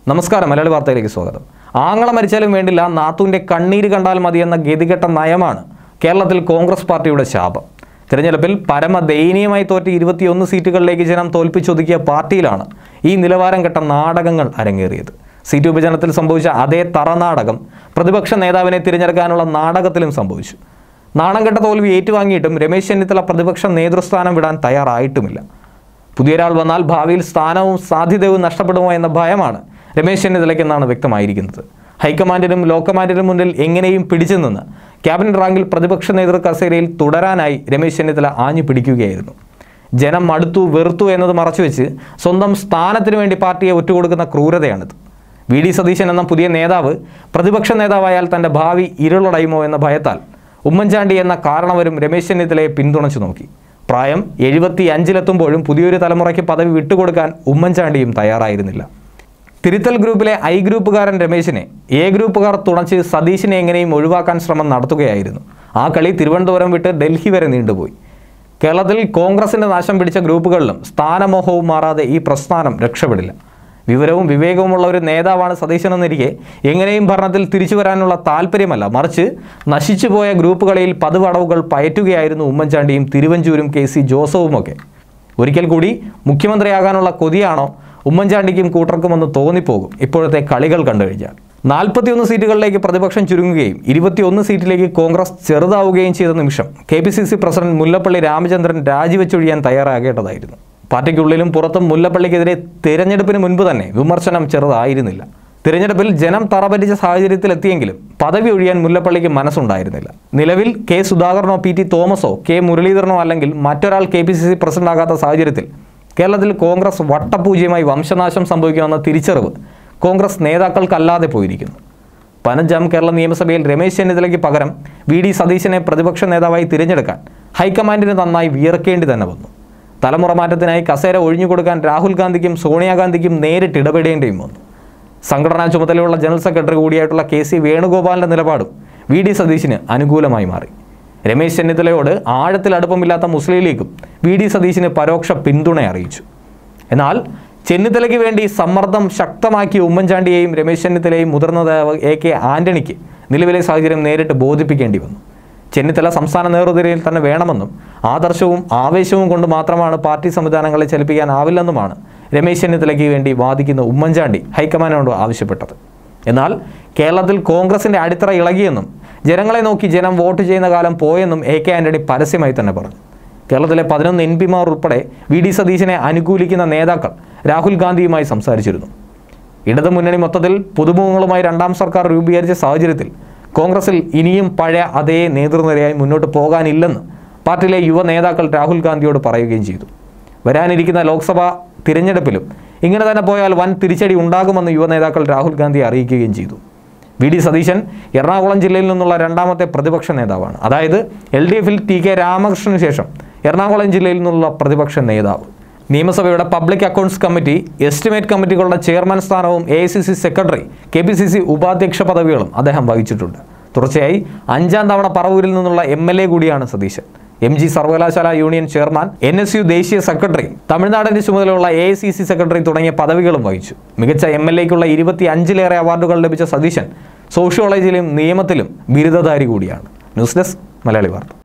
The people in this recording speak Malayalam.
നമസ്കാരം മലയാളി വാർത്തയിലേക്ക് സ്വാഗതം ആങ്ങള മരിച്ചാലും വേണ്ടില്ല നാത്തൂൻ്റെ കണ്ണീര് കണ്ടാൽ മതി എന്ന ഗതികെട്ട നയമാണ് കേരളത്തിൽ കോൺഗ്രസ് പാർട്ടിയുടെ ശാപം തിരഞ്ഞെടുപ്പിൽ പരമ ദയനീയമായി തോറ്റ് ഇരുപത്തിയൊന്ന് സീറ്റുകളിലേക്ക് ജനം തോൽപ്പിച്ചൊതുക്കിയ പാർട്ടിയിലാണ് ഈ നിലവാരം കെട്ട നാടകങ്ങൾ അരങ്ങേറിയത് സീറ്റ് വിഭജനത്തിൽ സംഭവിച്ച അതേ തറനാടകം പ്രതിപക്ഷ നേതാവിനെ തിരഞ്ഞെടുക്കാനുള്ള നാടകത്തിലും സംഭവിച്ചു നാണം കെട്ട തോൽവി ഏറ്റുവാങ്ങിയിട്ടും രമേശ് ചെന്നിത്തല പ്രതിപക്ഷ നേതൃസ്ഥാനം വിടാൻ തയ്യാറായിട്ടുമില്ല പുതിയൊരാൾ വന്നാൽ ഭാവിയിൽ സ്ഥാനവും സാധ്യതയും നഷ്ടപ്പെടുമോ എന്ന ഭയമാണ് രമേശ് ചെന്നിത്തലയ്ക്കെന്നാണ് വ്യക്തമായിരിക്കുന്നത് ഹൈക്കമാൻഡിനും ലോ കമാൻഡിനും മുന്നിൽ എങ്ങനെയും പിടിച്ചു നിന്ന് ക്യാബിനറ്റ് റാങ്കിൽ പ്രതിപക്ഷ നേതൃ കസേരയിൽ തുടരാനായി രമേശ് ചെന്നിത്തല ആഞ്ഞു പിടിക്കുകയായിരുന്നു ജനം മടുത്തു വെറുത്തു എന്നത് മറച്ചുവെച്ച് സ്വന്തം സ്ഥാനത്തിനു വേണ്ടി പാർട്ടിയെ ഒറ്റുകൊടുക്കുന്ന ക്രൂരതയാണിത് വി ഡി സതീശൻ എന്ന പുതിയ നേതാവ് പ്രതിപക്ഷ നേതാവായാൽ തൻ്റെ ഭാവി ഇരുളടയുമോ എന്ന ഭയത്താൽ ഉമ്മൻചാണ്ടി എന്ന കാരണവരും രമേശ് ചെന്നിത്തലയെ പിന്തുണച്ചു നോക്കി പ്രായം എഴുപത്തി അഞ്ചിലെത്തുമ്പോഴും പുതിയൊരു തലമുറയ്ക്ക് പദവി വിട്ടുകൊടുക്കാൻ ഉമ്മൻചാണ്ടിയും തയ്യാറായിരുന്നില്ല തിരുത്തൽ ഗ്രൂപ്പിലെ ഐ ഗ്രൂപ്പുകാരൻ രമേശിനെ എ ഗ്രൂപ്പുകാർ തുണച്ച് സതീശിനെ എങ്ങനെയും ഒഴിവാക്കാൻ ശ്രമം നടത്തുകയായിരുന്നു ആ കളി തിരുവനന്തപുരം വിട്ട് ഡൽഹി വരെ നീണ്ടുപോയി കേരളത്തിൽ കോൺഗ്രസിന്റെ നാശം പിടിച്ച ഗ്രൂപ്പുകളിലും സ്ഥാനമോഹവും മാറാതെ ഈ പ്രസ്ഥാനം രക്ഷപ്പെടില്ല വിവരവും വിവേകവുമുള്ള ഒരു നേതാവാണ് സതീശനെന്നിരിക്കെ എങ്ങനെയും ഭരണത്തിൽ തിരിച്ചു വരാനുള്ള താല്പര്യമല്ല മറിച്ച് നശിച്ചുപോയ ഗ്രൂപ്പുകളിൽ പതുവടവുകൾ പയറ്റുകയായിരുന്നു ഉമ്മൻചാണ്ടിയും തിരുവഞ്ചൂരും കെ സി ജോസഫുമൊക്കെ ഒരിക്കൽ കൂടി മുഖ്യമന്ത്രിയാകാനുള്ള കൊതിയാണോ ഉമ്മൻചാണ്ടിക്കും കൂട്ടർക്കുമെന്ന് തോന്നിപ്പോകും ഇപ്പോഴത്തെ കളികൾ കണ്ടു കഴിഞ്ഞാൽ നാൽപ്പത്തിയൊന്ന് സീറ്റുകളിലേക്ക് പ്രതിപക്ഷം ചുരുങ്ങുകയും ഇരുപത്തിയൊന്ന് സീറ്റിലേക്ക് കോൺഗ്രസ് ചെറുതാവുകയും ചെയ്ത നിമിഷം K P C C president Mullappally Ramachandran രാജിവെച്ചൊഴിയാൻ തയ്യാറാകേണ്ടതായിരുന്നു പാർട്ടിക്കുള്ളിലും പുറത്തും മുല്ലപ്പള്ളിക്കെതിരെ തിരഞ്ഞെടുപ്പിന് മുൻപ് തന്നെ വിമർശനം ചെറുതായിരുന്നില്ല തിരഞ്ഞെടുപ്പിൽ ജനം തറപറ്റിച്ച സാഹചര്യത്തിലെത്തിയെങ്കിലും പദവി ഒഴിയാൻ മുല്ലപ്പള്ളിക്ക് മനസ്സുണ്ടായിരുന്നില്ല നിലവിൽ കെ സുധാകരനോ പി ടി തോമസോ കെ മുരളീധരനോ അല്ലെങ്കിൽ മറ്റൊരാൾ കെ പി സി സി പ്രസിഡന്റാകാത്ത സാഹചര്യത്തിൽ കേരളത്തിൽ കോൺഗ്രസ് വട്ടപൂജ്യമായി വംശനാശം സംഭവിക്കുമെന്ന തിരിച്ചറിവ് കോൺഗ്രസ് നേതാക്കൾക്കല്ലാതെ പോയിരിക്കുന്നു പനഞ്ചാം കേരള നിയമസഭയിൽ രമേശ് ചെന്നിത്തലയ്ക്ക് പകരം വി ഡി സതീശനെ പ്രതിപക്ഷ നേതാവായി തിരഞ്ഞെടുക്കാൻ ഹൈക്കമാൻഡിന് നന്നായി വിയർക്കേണ്ടി തന്നെ വന്നു തലമുറ മാറ്റത്തിനായി കസേര ഒഴിഞ്ഞുകൊടുക്കാൻ രാഹുൽ ഗാന്ധിക്കും സോണിയാഗാന്ധിക്കും നേരിട്ട് ഇടപെടേണ്ടിയും വന്നു സംഘടനാ ചുമതലയുള്ള ജനറൽ സെക്രട്ടറി കൂടിയായിട്ടുള്ള കെ സി വേണുഗോപാലിന്റെ നിലപാടും വി ഡി സതീശിന് അനുകൂലമായി മാറി രമേശ് ചെന്നിത്തലയോട് ആഴത്തിൽ അടുപ്പമില്ലാത്ത മുസ്ലിം ലീഗും വി ഡി സതീശിന് പരോക്ഷ പിന്തുണ അറിയിച്ചു എന്നാൽ ചെന്നിത്തലയ്ക്ക് വേണ്ടി സമ്മർദ്ദം ശക്തമാക്കിയ ഉമ്മൻചാണ്ടിയെയും രമേശ് ചെന്നിത്തലയും മുതിർന്ന നേതാവ് എ കെ ആന്റണിക്ക് നിലവിലെ സാഹചര്യം നേരിട്ട് ബോധിപ്പിക്കേണ്ടി വന്നു ചെന്നിത്തല സംസ്ഥാന നേതൃനിരയിൽ തന്നെ വേണമെന്നും ആദർശവും ആവേശവും കൊണ്ട് മാത്രമാണ് പാർട്ടി സംവിധാനങ്ങളെ ചലിപ്പിക്കാനാവില്ലെന്നുമാണ് രമേശ് ചെന്നിത്തലയ്ക്ക് വേണ്ടി വാദിക്കുന്ന ഉമ്മൻചാണ്ടി ഹൈക്കമാൻഡിനോട് ആവശ്യപ്പെട്ടത് എന്നാൽ കേരളത്തിൽ കോൺഗ്രസിന്റെ അടിത്തറ ഇളകിയെന്നും ജനങ്ങളെ നോക്കി ജനം വോട്ട് ചെയ്യുന്ന കാലം പോയെന്നും എ കെ ആന്റണി പരസ്യമായി തന്നെ പറഞ്ഞു കേരളത്തിലെ പതിനൊന്ന് എം പിമാർ ഉൾപ്പെടെ വി ഡി സതീശനെ അനുകൂലിക്കുന്ന നേതാക്കൾ രാഹുൽ ഗാന്ധിയുമായി സംസാരിച്ചിരുന്നു ഇടതു മുന്നണി മൊത്തത്തിൽ പുതുമുഖങ്ങളുമായി രണ്ടാം സർക്കാർ രൂപീകരിച്ച സാഹചര്യത്തിൽ കോൺഗ്രസിൽ ഇനിയും പഴയ അതേ നേതൃനിരയായി മുന്നോട്ട് പോകാനില്ലെന്ന് പാർട്ടിയിലെ യുവ നേതാക്കൾ രാഹുൽ ഗാന്ധിയോട് പറയുകയും ചെയ്തു വരാനിരിക്കുന്ന ലോക്സഭാ തിരഞ്ഞെടുപ്പിലും ഇങ്ങനെ തന്നെ പോയാൽ വൻ തിരിച്ചടി ഉണ്ടാകുമെന്ന് യുവ നേതാക്കൾ രാഹുൽ ഗാന്ധിയെ അറിയിക്കുകയും ചെയ്തു വി ഡി സതീശൻ എറണാകുളം ജില്ലയിൽ നിന്നുള്ള രണ്ടാമത്തെ പ്രതിപക്ഷ നേതാവാണ് അതായത് എൽ ഡി എഫിൽ ടി കെ രാമകൃഷ്ണന് ശേഷം എറണാകുളം ജില്ലയിൽ നിന്നുള്ള പ്രതിപക്ഷ നേതാവ് നിയമസഭയുടെ പബ്ലിക് അക്കൗണ്ട്സ് കമ്മിറ്റി എസ്റ്റിമേറ്റ് കമ്മിറ്റികളുടെ ചെയർമാൻ സ്ഥാനവും A I C C secretary K P C C ഉപാധ്യക്ഷ പദവികളും അദ്ദേഹം വഹിച്ചിട്ടുണ്ട് തുടർച്ചയായി അഞ്ചാം തവണ പറവൂരിൽ നിന്നുള്ള എം എൽ എ കൂടിയാണ് സതീശൻ എം ജി സർവകലാശാല union chairman N S U ദേശീയ സെക്രട്ടറി തമിഴ്നാടിന്റെ ചുമതലയുള്ള A I C C secretary തുടങ്ങിയ പദവികളും വഹിച്ചു മികച്ച എം എൽ എക്കുള്ള ഇരുപത്തി അഞ്ചിലേറെ അവാർഡുകൾ ലഭിച്ച സതീശൻ സോഷ്യോളജിയിലും നിയമത്തിലും ബിരുദധാരി കൂടിയാണ് ന്യൂസ് ഡെസ്ക് മലയാളി വാർത്ത